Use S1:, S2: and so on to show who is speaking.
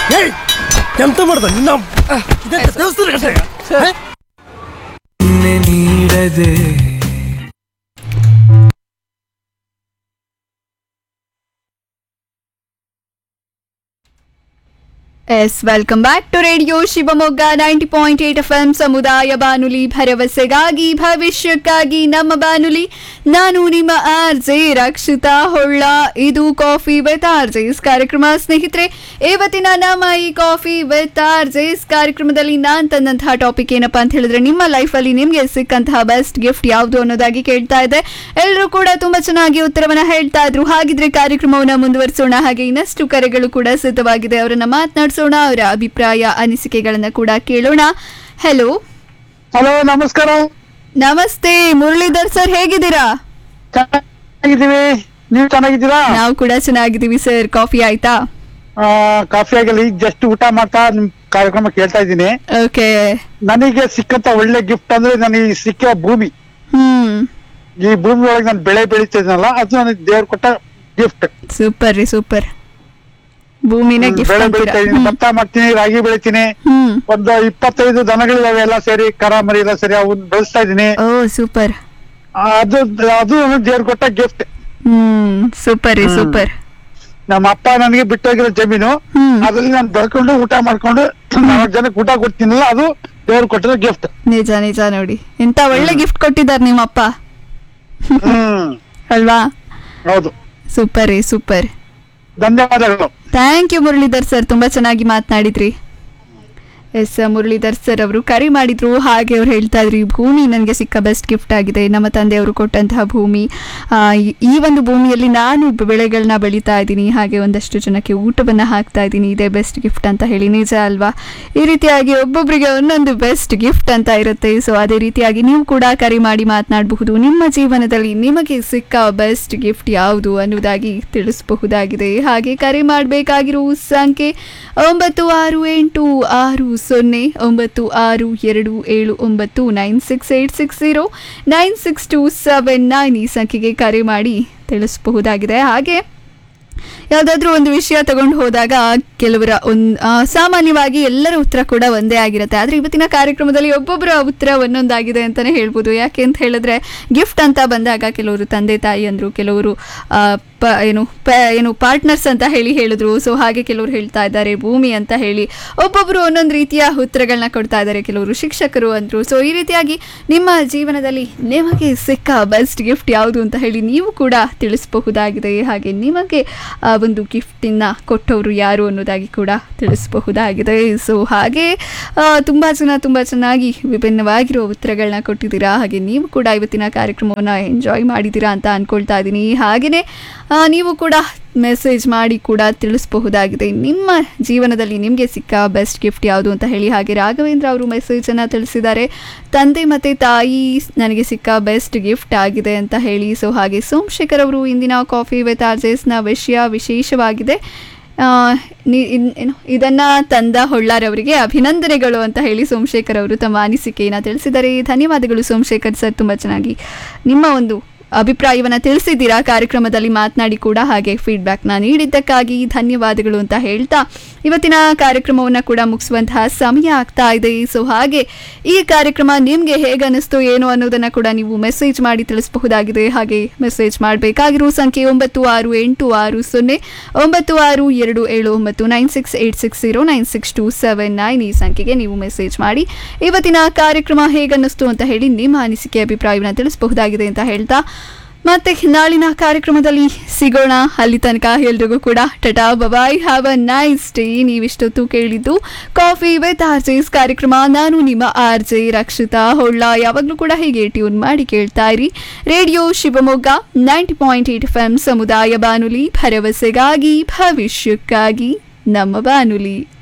S1: ಏಯ್ ಎಂತ ಮಾಡ್ದ ನಿನ್ನ ಇದೆಂತ ದೇವಸ್ಥಾನ ಕಟ್ಟೆ ಹೇ?
S2: ನಿನ್ನೆ ನೀಡದೆ
S3: yes welcome back to radio Shivamogga ninety point eight F M ಸಮುದಾಯ ಬಾನುಲಿ ಭರವಸೆಗಾಗಿ ಭವಿಷ್ಯಕ್ಕಾಗಿ ನಮ್ಮ ಬಾನುಲಿ ನಾನು ನಿಮ್ಮ ಆರ್ ಜೆ ರಕ್ಷಿತಾ ಹೊಳ್ಳ ಇದು ಕಾಫಿ ವಿತ್ ಆರ್ ಜೆಸ್ ಕಾರ್ಯಕ್ರಮ ಸ್ನೇಹಿತರೆ ಇವತ್ತಿನ ನಮ್ಮ ಈ ಕಾಫಿ ವಿತ್ ಆರ್ ಜೆಸ್ ಕಾರ್ಯಕ್ರಮದಲ್ಲಿ ನಾನು ತಂದಂತಹ ಟಾಪಿಕ್ ಏನಪ್ಪಾ ಅಂತ ಹೇಳಿದ್ರೆ ನಿಮ್ಮ ಲೈಫಲ್ಲಿ ನಿಮಗೆ ಸಿಕ್ಕಂತಹ ಬೆಸ್ಟ್ ಗಿಫ್ಟ್ ಯಾವುದು ಅನ್ನೋದಾಗಿ ಕೇಳ್ತಾ ಇದೆ ಎಲ್ಲರೂ ಕೂಡ ತುಂಬಾ ಚೆನ್ನಾಗಿ ಉತ್ತರವನ್ನ ಹೇಳ್ತಾ ಇದ್ರು ಹಾಗಿದ್ರೆ ಕಾರ್ಯಕ್ರಮವನ್ನ ಮುಂದುವರಿಸೋಣ ಹಾಗೆ ಇನ್ನಷ್ಟು ಕರೆಗಳು ಕೂಡ ಸಿದ್ಧವಾಗಿದೆ ಅವರನ್ನ ಮಾತನಾಡಿಸೋಣ ಅವರ ಅಭಿಪ್ರಾಯ ಅನಿಸಿಕೆಗಳನ್ನ ಕೂಡ ಕೇಳೋಣ ಹೆಲೋ
S4: ಹಲೋ ನಮಸ್ಕಾರ
S3: ನಮಸ್ತೆ ಮುರಳೀಧರ್ ಸರ್ ಹೇಗಿದ್ದೀರಾ
S4: ಚೆನ್ನಾಗಿದ್ದೀವಿ ನೀವು ಚೆನ್ನಾಗಿದ್ದೀರಾ
S3: ನಾವು ಕೂಡ ಚೆನ್ನಾಗಿದ್ದೀವಿ ಸರ್ ಕಾಫಿ ಆಯ್ತಾ
S4: ಆ, ಕಾಫಿ ಆಗಿಲ್ಲ ಈಗ ಜಸ್ಟ್ ಊಟ ಮಾಡ್ತಾ ನಿಮ್ ಕಾರ್ಯಕ್ರಮ ಕೇಳ್ತಾ ಇದ್ದೀನಿ
S3: ಓಕೆ
S4: ನನಗೆ ಸಿಕ್ಕಂತ ಒಳ್ಳೆ ಗಿಫ್ಟ್ ಅಂದ್ರೆ ನನಗೆ ಸಿಕ್ಕ ಭೂಮಿ
S3: ಹ್ಮ್
S4: ಈ ಭೂಮಿ ಒಳಗೆ ನಾನು ಬೆಳೆ ಬೆಳಿತಿದ್ನಲ್ಲ ಅದು ನನಗೆ ದೇವ್ರು ಕೊಟ್ಟ ಗಿಫ್ಟ್
S3: ಸೂಪರ್ ರೀ ಸೂಪರ್ ಭೂಮಿನ ಗಿಫ್ಟ್
S4: ಬೆಳೆ
S3: ಅಂತೀರಾ
S4: ಬೆಳಿತಾ ಇದೀನಿ ಭತ್ತ ಮಾಡ್ತೀನಿ ರಾಗಿ ಬೆಳಿತೀನಿ
S3: ಹ್ಮ್
S4: ಒಂದು ಇಪ್ಪತ್ತೈದು ದನಗಳಿದಾವೆ ಎಲ್ಲ ಸೇರಿ ಕರ ಮರಿ ಎಲ್ಲ ಸೇರಿ ಅವನ್ನ ಬೆಳೆಸ್ತಾ ಇದೀನಿ
S3: ಓ ಸೂಪರ್
S4: ಆ, ಅದು ಅದು ನನಗೆ ದೇವ್ರು ಕೊಟ್ಟ ಗಿಫ್ಟ್
S3: ಹ್ಮ್ ಸೂಪರ್ ರೀ ಸೂಪರ್
S4: ನಮ್ಮ ಅಪ್ಪ ನನಗೆ ಬಿಟ್ಟೋಗಿರೋ ಜಮೀನು
S3: ಹ್ಮ್
S4: ಅದ್ರಲ್ಲಿ ನಾನು ಬೆಳ್ಕೊಂಡು ಊಟ ಮಾಡ್ಕೊಂಡು ನಾಲ್ಕು ಜನಕ್ಕೆ ಊಟ ಕೊಡ್ತೀನಲ್ಲ ಅದು ದೇವ್ರು ಕೊಟ್ಟಿರೋ ಗಿಫ್ಟ್
S3: ನಿಜ ನಿಜ ನೋಡಿ ಎಂತ ಒಳ್ಳೆ ಗಿಫ್ಟ್ ಕೊಟ್ಟಿದ್ದಾರೆ ನಿಮ್ಮಪ್ಪ
S4: ಹ್ಮ್
S3: ಅಲ್ವಾ
S4: ಹೌದು
S3: ಸೂಪರ್ ರೀ ಸೂಪರ್
S4: ಧನ್ಯವಾದಗಳು
S3: ಥ್ಯಾಂಕ್ ಯು ಮುರಳೀಧರ್ ಸರ್ ತುಂಬ ಚೆನ್ನಾಗಿ ಮಾತನಾಡಿದ್ರಿ ಎಸ್ ಮುರಳೀಧರ್ ಸರ್ ಅವರು ಕರೆ ಮಾಡಿದ್ರು ಹಾಗೆ ಅವ್ರು ಹೇಳ್ತಾ ಇದ್ರು ಈ ಭೂಮಿ ನನಗೆ ಸಿಕ್ಕ ಬೆಸ್ಟ್ ಗಿಫ್ಟ್ ಆಗಿದೆ ನಮ್ಮ ತಂದೆಯವರು ಕೊಟ್ಟಂತಹ ಭೂಮಿ ಆ, ಈ- ಈ ಒಂದು ಭೂಮಿಯಲ್ಲಿ ನಾನು ಬೆಳೆಗಳನ್ನ ಬೆಳೀತಾ ಇದ್ದೀನಿ ಹಾಗೆ ಒಂದಷ್ಟು ಜನಕ್ಕೆ ಊಟವನ್ನು ಹಾಕ್ತಾ ಇದ್ದೀನಿ ಇದೇ ಬೆಸ್ಟ್ ಗಿಫ್ಟ್ ಅಂತ ಹೇಳಿ ನಿಜ ಅಲ್ವಾ ಈ ರೀತಿಯಾಗಿ ಒಬ್ಬೊಬ್ಬರಿಗೆ ಒಂದೊಂದು ಬೆಸ್ಟ್ ಗಿಫ್ಟ್ ಅಂತ ಇರುತ್ತೆ ಸೊ ಅದೇ ರೀತಿಯಾಗಿ ನೀವು ಕೂಡ ಕರೆ ಮಾಡಿ ಮಾತನಾಡಬಹುದು ನಿಮ್ಮ ಜೀವನದಲ್ಲಿ ನಿಮಗೆ ಸಿಕ್ಕ ಬೆಸ್ಟ್ ಗಿಫ್ಟ್ ಯಾವುದು ಅನ್ನೋದಾಗಿ ತಿಳಿಸಬಹುದಾಗಿದೆ ಹಾಗೆ ಕರೆ ಮಾಡಬೇಕಾಗಿರುವ ಸಂಖ್ಯೆ ಒಂಬತ್ತು ಆರು ಎಂಟು ಆರು ಸೊನ್ನೆ ಒಂಬತ್ತು ಆರು ಎರಡು ಏಳು ಒಂಬತ್ತು nine six eight six zero nine six two seven nine ಈ ಸಂಖ್ಯೆಗೆ ಕರೆ ಮಾಡಿ ತಿಳಿಸಬಹುದಾಗಿದೆ ಹಾಗೆ ಯಾವುದಾದ್ರೂ ಒಂದು ವಿಷಯ ತಗೊಂಡು ಹೋದಾಗ ಕೆಲವರ ಒಂದು ಸಾಮಾನ್ಯವಾಗಿ ಎಲ್ಲರ ಉತ್ತರ ಕೂಡ ಒಂದೇ ಆಗಿರುತ್ತೆ ಆದರೆ ಇವತ್ತಿನ ಕಾರ್ಯಕ್ರಮದಲ್ಲಿ ಒಬ್ಬೊಬ್ಬರ ಉತ್ತರ ಒಂದೊಂದಾಗಿದೆ ಅಂತಲೇ ಹೇಳ್ಬೋದು ಯಾಕೆ ಅಂತ ಹೇಳಿದ್ರೆ ಗಿಫ್ಟ್ ಅಂತ ಬಂದಾಗ ಕೆಲವರು ತಂದೆ ತಾಯಿ ಅಂದರು ಕೆಲವರು ಆ, ಪ ಏನು ಪ ಏನು ಪಾರ್ಟ್ನರ್ಸ್ ಅಂತ ಹೇಳಿ ಹೇಳಿದ್ರು ಸೊ ಹಾಗೆ ಕೆಲವರು ಹೇಳ್ತಾ ಇದ್ದಾರೆ ಭೂಮಿ ಅಂತ ಹೇಳಿ ಒಬ್ಬೊಬ್ಬರು ಒಂದೊಂದು ರೀತಿಯ ಉತ್ತರಗಳನ್ನ ಕೊಡ್ತಾ ಇದ್ದಾರೆ ಕೆಲವರು ಶಿಕ್ಷಕರು ಅಂದರು ಸೊ ಈ ರೀತಿಯಾಗಿ ನಿಮ್ಮ ಜೀವನದಲ್ಲಿ ನಿಮಗೆ ಸಿಕ್ಕ ಬೆಸ್ಟ್ ಗಿಫ್ಟ್ ಯಾವುದು ಅಂತ ಹೇಳಿ ನೀವು ಕೂಡ ತಿಳಿಸಬಹುದಾಗಿದೆ ಹಾಗೆ ನಿಮಗೆ ಆ ಒಂದು ಗಿಫ್ಟಿನ ಕೊಟ್ಟವರು ಯಾರು ಅನ್ನೋದಾಗಿ ಕೂಡ ತಿಳಿಸಬಹುದಾಗಿದೆ ಸೊ ಹಾಗೆ ತುಂಬ ಜನ ತುಂಬ ಚೆನ್ನಾಗಿ ವಿಭಿನ್ನವಾಗಿರೋ ಉತ್ತರಗಳನ್ನ ಕೊಟ್ಟಿದ್ದೀರಾ ಹಾಗೆ ನೀವು ಕೂಡ ಇವತ್ತಿನ ಕಾರ್ಯಕ್ರಮವನ್ನು ಎಂಜಾಯ್ ಮಾಡಿದ್ದೀರಾ ಅಂತ ಅಂದ್ಕೊಳ್ತಾ ಇದ್ದೀನಿ ಹಾಗೆಯೇ ನೀವು ಕೂಡ ಮೆಸೇಜ್ ಮಾಡಿ ಕೂಡ ತಿಳಿಸಬಹುದಾಗಿದೆ ನಿಮ್ಮ ಜೀವನದಲ್ಲಿ ನಿಮಗೆ ಸಿಕ್ಕ ಬೆಸ್ಟ್ ಗಿಫ್ಟ್ ಯಾವುದು ಅಂತ ಹೇಳಿ ಹಾಗೆ ರಾಘವೇಂದ್ರ ಅವರು ಮೆಸೇಜನ್ನು ತಿಳಿಸಿದ್ದಾರೆ ತಂದೆ ಮತ್ತು ತಾಯಿ ನನಗೆ ಸಿಕ್ಕ ಬೆಸ್ಟ್ ಗಿಫ್ಟ್ ಆಗಿದೆ ಅಂತ ಹೇಳಿ ಸೊ ಹಾಗೆ ಸೋಮಶೇಖರ್ ಅವರು ಇಂದಿನ ಕಾಫಿ ವಿತ್ ಆರ್ಜೆಸ್ನ ವಿಷಯ ವಿಶೇಷವಾಗಿದೆ ಆ, ನಿ- ಇನ್- ಏನು ಇದನ್ನ ತಂದ ಹೊಳ್ಳಾರವರಿಗೆ ಅಭಿನಂದನೆಗಳು ಅಂತ ಹೇಳಿ ಸೋಮಶೇಖರ್ ಅವರು ತಮ್ಮ ಅನಿಸಿಕೆಯನ್ನು ತಿಳಿಸಿದ್ದಾರೆ ಧನ್ಯವಾದಗಳು ಸೋಮಶೇಖರ್ ಸರ್ ತುಂಬ ಚೆನ್ನಾಗಿ ನಿಮ್ಮ ಒಂದು ಅಭಿಪ್ರಾಯವನ್ನು ತಿಳಿಸಿದ್ದೀರಾ ಕಾರ್ಯಕ್ರಮದಲ್ಲಿ ಮಾತನಾಡಿ ಕೂಡ ಹಾಗೆ ಫೀಡ್ಬ್ಯಾಕ್ನ ನೀಡಿದ್ದಕ್ಕಾಗಿ ಧನ್ಯವಾದಗಳು ಅಂತ ಹೇಳ್ತಾ ಇವತ್ತಿನ ಕಾರ್ಯಕ್ರಮವನ್ನು ಕೂಡ ಮುಗಿಸುವಂತಹ ಸಮಯ ಆಗ್ತಾ ಇದೆ ಸೊ ಹಾಗೆ ಈ ಕಾರ್ಯಕ್ರಮ ನಿಮಗೆ ಹೇಗೆ ಅನ್ನಿಸ್ತು ಏನು ಅನ್ನೋದನ್ನು ಕೂಡ ನೀವು ಮೆಸೇಜ್ ಮಾಡಿ ತಿಳಿಸಬಹುದಾಗಿದೆ ಹಾಗೆ ಮೆಸೇಜ್ ಮಾಡಬೇಕಾಗಿರೋ ಸಂಖ್ಯೆ ಒಂಬತ್ತು ಆರು ಎಂಟು ಆರು ಸೊನ್ನೆ ಒಂಬತ್ತು ಆರು ಎರಡು ಏಳು ಒಂಬತ್ತು nine six eight six zero nine six two seven nine ಈ ಸಂಖ್ಯೆಗೆ ನೀವು ಮೆಸೇಜ್ ಮಾಡಿ ಇವತ್ತಿನ ಕಾರ್ಯಕ್ರಮ ಹೇಗನ್ನಿಸ್ತು ಅಂತ ಹೇಳಿ ನಿಮ್ಮ ಅನಿಸಿಕೆ ಅಭಿಪ್ರಾಯವನ್ನು ತಿಳಿಸಬಹುದಾಗಿದೆ ಅಂತ ಹೇಳ್ತಾ ಮತ್ತೆ ನಾಳಿನ ಕಾರ್ಯಕ್ರಮದಲ್ಲಿ ಸಿಗೋಣ ಅಲ್ಲಿ ತನಕ ಎಲ್ರಿಗೂ ಕೂಡ tata bye bye have a nice day ನೀವಿಷ್ಟೊತ್ತು ಕೇಳಿದ್ದು ಕಾಫಿ ವಿತ್ ಆರ್ ಜೆಸ್ ಕಾರ್ಯಕ್ರಮ ನಾನು ನಿಮ್ಮ ಆರ್ ಜೆ ರಕ್ಷಿತಾ ಹೊಳ್ಳ ಯಾವಾಗಲೂ ಕೂಡ ಹೀಗೆ ಟ್ಯೂನ್ ಮಾಡಿ ಕೇಳ್ತಾ ಇರಿ radio Shivamogga ninety point eight F M ಸಮುದಾಯ ಬಾನುಲಿ ಭರವಸೆಗಾಗಿ ಭವಿಷ್ಯಕ್ಕಾಗಿ ನಮ್ಮ ಬಾನುಲಿ